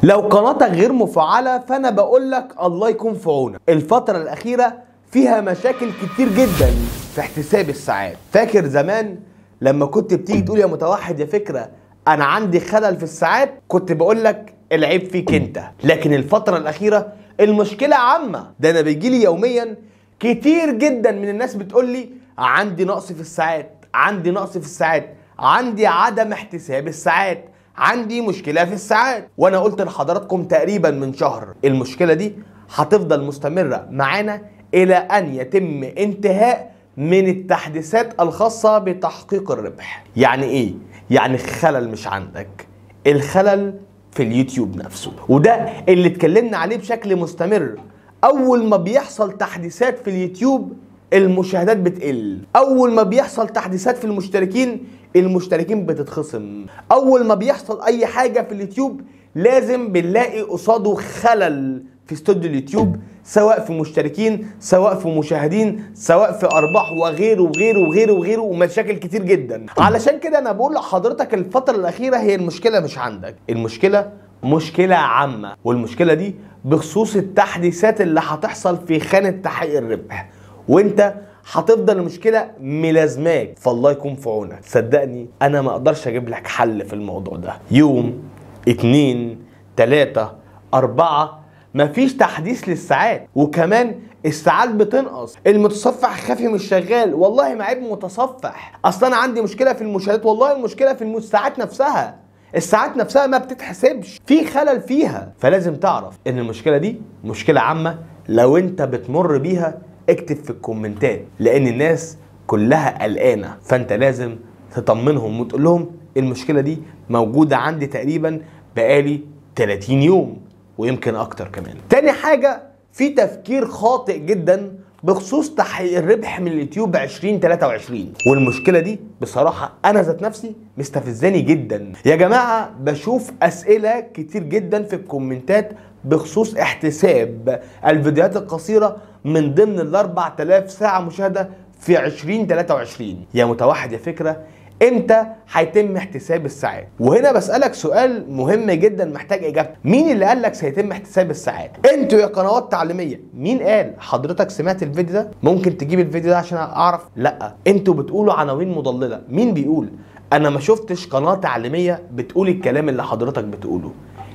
لو قناتك غير مفعله فانا بقول لك الله يكون في عونك الفتره الاخيره فيها مشاكل كتير جدا في احتساب الساعات فاكر زمان لما كنت بتيجي تقول يا متوحد يا فكره انا عندي خلل في الساعات كنت بقول لك العيب فيك انت لكن الفتره الاخيره المشكله عامه ده انا بيجي لي يوميا كتير جدا من الناس بتقول لي عندي نقص في الساعات عندي نقص في الساعات عندي عدم احتساب الساعات عندي مشكله في الساعات وانا قلت لحضراتكم تقريبا من شهر المشكله دي هتفضل مستمره معانا الى ان يتم انتهاء من التحديثات الخاصه بتحقيق الربح يعني ايه يعني خلل مش عندك الخلل في اليوتيوب نفسه وده اللي اتكلمنا عليه بشكل مستمر اول ما بيحصل تحديثات في اليوتيوب المشاهدات بتقل اول ما بيحصل تحديثات في المشتركين المشتركين بتتخصم اول ما بيحصل اي حاجه في اليوتيوب لازم بنلاقي قصاده خلل في استوديو اليوتيوب سواء في مشتركين سواء في مشاهدين سواء في ارباح وغيره وغيره وغيره وغيره ومشاكل كتير جدا علشان كده انا بقول لحضرتك الفتره الاخيره هي المشكله مش عندك المشكله مشكله عامه والمشكله دي بخصوص التحديثات اللي هتحصل في خانه تحقيق الربح وانت هتفضل المشكله ملازماك فالله يكون في عونك صدقني انا ما اقدرش اجيب لك حل في الموضوع ده يوم اتنين تلاتة اربعة مفيش تحديث للساعات وكمان الساعات بتنقص المتصفح خافي مش شغال والله ما عيب متصفح اصلا انا عندي مشكله في المشاهدات والله المشكله في الساعات نفسها الساعات نفسها ما بتتحسبش في خلل فيها فلازم تعرف ان المشكله دي مشكله عامه لو انت بتمر بيها اكتب في الكومنتات لان الناس كلها قلقانه فانت لازم تطمنهم وتقول لهم المشكله دي موجوده عندي تقريبا بقالي 30 يوم ويمكن اكتر كمان تاني حاجه في تفكير خاطئ جدا بخصوص تحقيق الربح من اليوتيوب 2023 والمشكله دي بصراحه انا ذات نفسي مستفزاني جدا يا جماعه بشوف اسئله كتير جدا في الكومنتات بخصوص احتساب الفيديوهات القصيره من ضمن ال 4000 ساعه مشاهده في 2023 يا متوحد يا فكره امتى هيتم احتساب الساعات وهنا بسالك سؤال مهم جدا محتاج اجابته مين اللي قال لك سيتم احتساب الساعات انتوا يا قنوات تعليميه مين قال حضرتك سمعت الفيديو ده ممكن تجيب الفيديو ده عشان اعرف لا انتوا بتقولوا عناوين مضلله مين بيقول انا ما شفتش قناه تعليميه بتقول الكلام اللي حضرتك بتقوله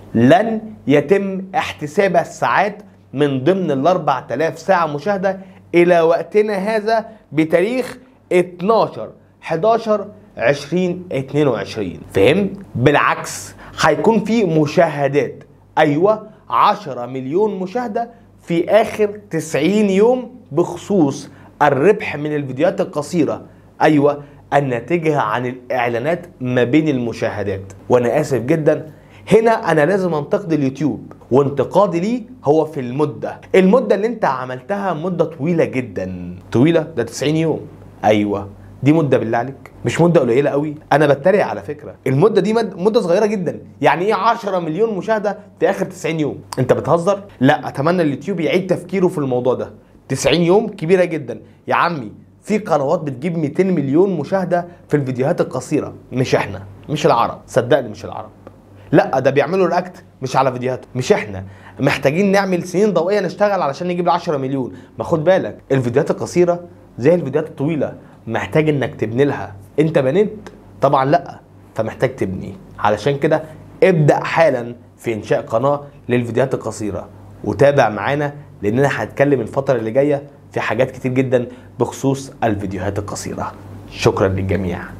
لن يتم احتساب الساعات من ضمن ال 4000 ساعه مشاهده الى وقتنا هذا بتاريخ 12 11 2022 فهمت؟ بالعكس هيكون في مشاهدات ايوه 10 مليون مشاهده في اخر 90 يوم بخصوص الربح من الفيديوهات القصيره ايوه الناتجه عن الاعلانات ما بين المشاهدات وانا اسف جدا هنا انا لازم انتقد اليوتيوب وانتقادي ليه هو في المده المده اللي انت عملتها مده طويله جدا طويله ده 90 يوم ايوه دي مده بالله عليك مش مده قليله قوي انا بتريق على فكره المده دي مد... مده صغيره جدا يعني ايه 10 مليون مشاهده في اخر 90 يوم انت بتهزر لا اتمنى اليوتيوب يعيد تفكيره في الموضوع ده 90 يوم كبيره جدا يا عمي في قنوات بتجيب 200 مليون مشاهده في الفيديوهات القصيره مش احنا مش العرب صدقني مش العرب لا ده بيعملوا رياكت مش على فيديوهات مش احنا محتاجين نعمل سنين ضوئيه نشتغل علشان نجيب 10 مليون ما خد بالك الفيديوهات القصيره زي الفيديوهات الطويله محتاج انك تبني لها انت بنيت طبعا لا فمحتاج تبني علشان كده ابدا حالا في انشاء قناه للفيديوهات القصيره وتابع معانا لاننا هنتكلم الفتره اللي جايه في حاجات كتير جدا بخصوص الفيديوهات القصيره شكرا للجميع